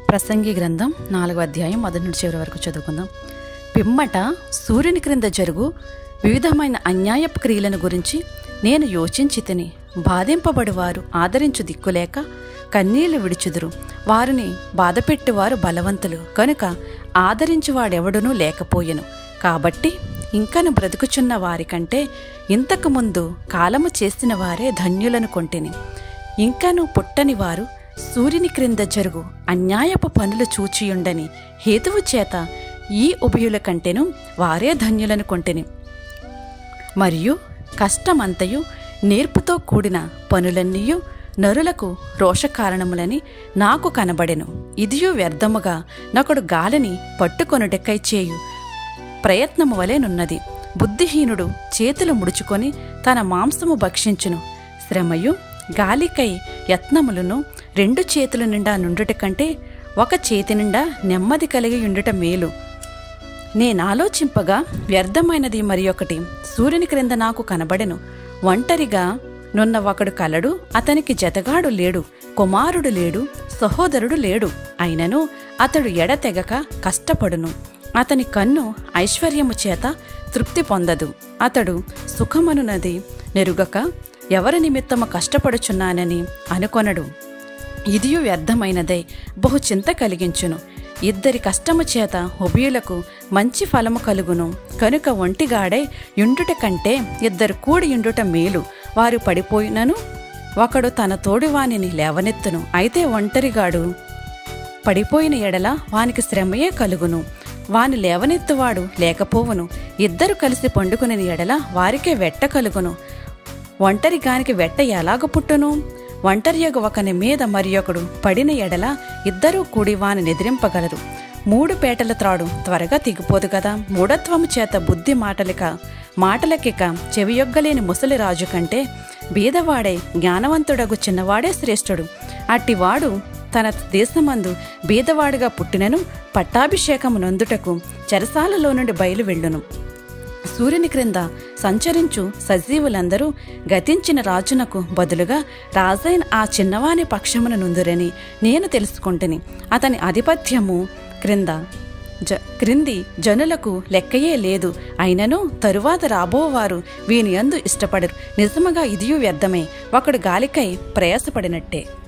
ప్రసంగి గ్రంథం నాలుగవ అధ్యాయం మొదటి నుంచి చివరి వరకు చదువుకుందాం పిమ్మట సూర్యుని క్రింద జరుగు వివిధమైన అన్యాయపు క్రియలను గురించి నేను యోచించి తిని బాధింపబడివారు ఆదరించు దిక్కులేక కన్నీళ్లు విడుచుదురు వారిని బాధపెట్టువారు బలవంతులు కనుక ఆదరించువాడెవడునూ లేకపోయెను కాబట్టి ఇంకను బ్రతుకుచున్న వారికంటే ఇంతకు ముందు కాలము చేసిన వారే ధన్యులను కొంటిని ఇంకను పుట్టని వారు సూర్యుని క్రింద జరుగు అన్యాయపు పనులు చూచియుండని హేతువు చేత ఈ ఉభయుల కంటెను వారే ధన్యులను కొంటిని మరియు కష్టమంతయు నేర్పుతో కూడిన పనులన్నీయు నరులకు రోషకారణములని నాకు కనబడెను ఇదియు వ్యర్థముగా నొకడు గాలిని పట్టుకొనుటకై చేయు ప్రయత్నము వలెనున్నది బుద్ధిహీనుడు చేతులు ముడుచుకొని తన మాంసము భక్షించును శ్రమయు గాలికై యత్నములను రెండు చేతుల నిండా నుండుట కంటే ఒక చేతి నిండా నెమ్మది కలిగి ఉండుట మేలు నేనాలోచింపగా వ్యర్థమైనది మరి ఒకటి సూర్యుని క్రింద నాకు కనబడెను ఒంటరిగా నున్న ఒకడు కలడు అతనికి జతగాడు లేడు కుమారుడు లేడు సహోదరుడు లేడు అయినను అతడు ఎడతెగక కష్టపడును అతని కన్ను ఐశ్వర్యము చేత తృప్తి పొందదు అతడు సుఖమనునది నెరుగక ఎవరి నిమిత్తము కష్టపడుచున్నానని అనుకొనడు ఇదియు వ్యర్థమైనదై బహు చింత కలిగించును ఇద్దరి కష్టము చేత ఉభయులకు మంచి ఫలము కలుగును కనుక ఒంటిగాడై యుండుట కంటే ఇద్దరు కూడి యుండుట మేలు వారు పడిపోయినను ఒకడు తన తోడివానిని లేవనెత్తును అయితే ఒంటరిగాడు పడిపోయిన ఎడల వానికి శ్రమయే కలుగును వాని లేవనెత్తువాడు లేకపోవును ఇద్దరు కలిసి పండుకుని ఎడల వారికే వెట్ట కలుగును ఒంటరి గానికి వెట్ట ఎలాగ పుట్టును ఒంటరియగు ఒకని మీద మరి ఒకడు పడిన ఎడల ఇద్దరూ కూడి వాని నిద్రింపగలరు మూడు పేటల త్రాడు త్వరగా తెగిపోదు కదా మూఢత్వము చేత బుద్ధి మాటలిక మాటలకిక చెవియొగ్గలేని ముసలి రాజు కంటే బీదవాడే జ్ఞానవంతుడగు చిన్నవాడే శ్రేష్ఠుడు అట్టివాడు తన దేశమందు బీదవాడుగా పుట్టినను పట్టాభిషేకము నొందుటకు చెరసాలలో నుండి బయలు వెళ్ళును సూర్యుని క్రింద సంచరించు సజీవులందరూ గతించిన రాజునకు బదులుగా రాజైన ఆ చిన్నవాని పక్షమున నుందురని నేను తెలుసుకుంటుని అతని ఆధిపత్యము క్రింద జ క్రింది జనులకు లెక్కయే లేదు అయినను తరువాత రాబోవారు వీని యందు ఇష్టపడరు నిజముగా ఇదియు వ్యర్థమే ఒకడు గాలికై ప్రయాసపడినట్టే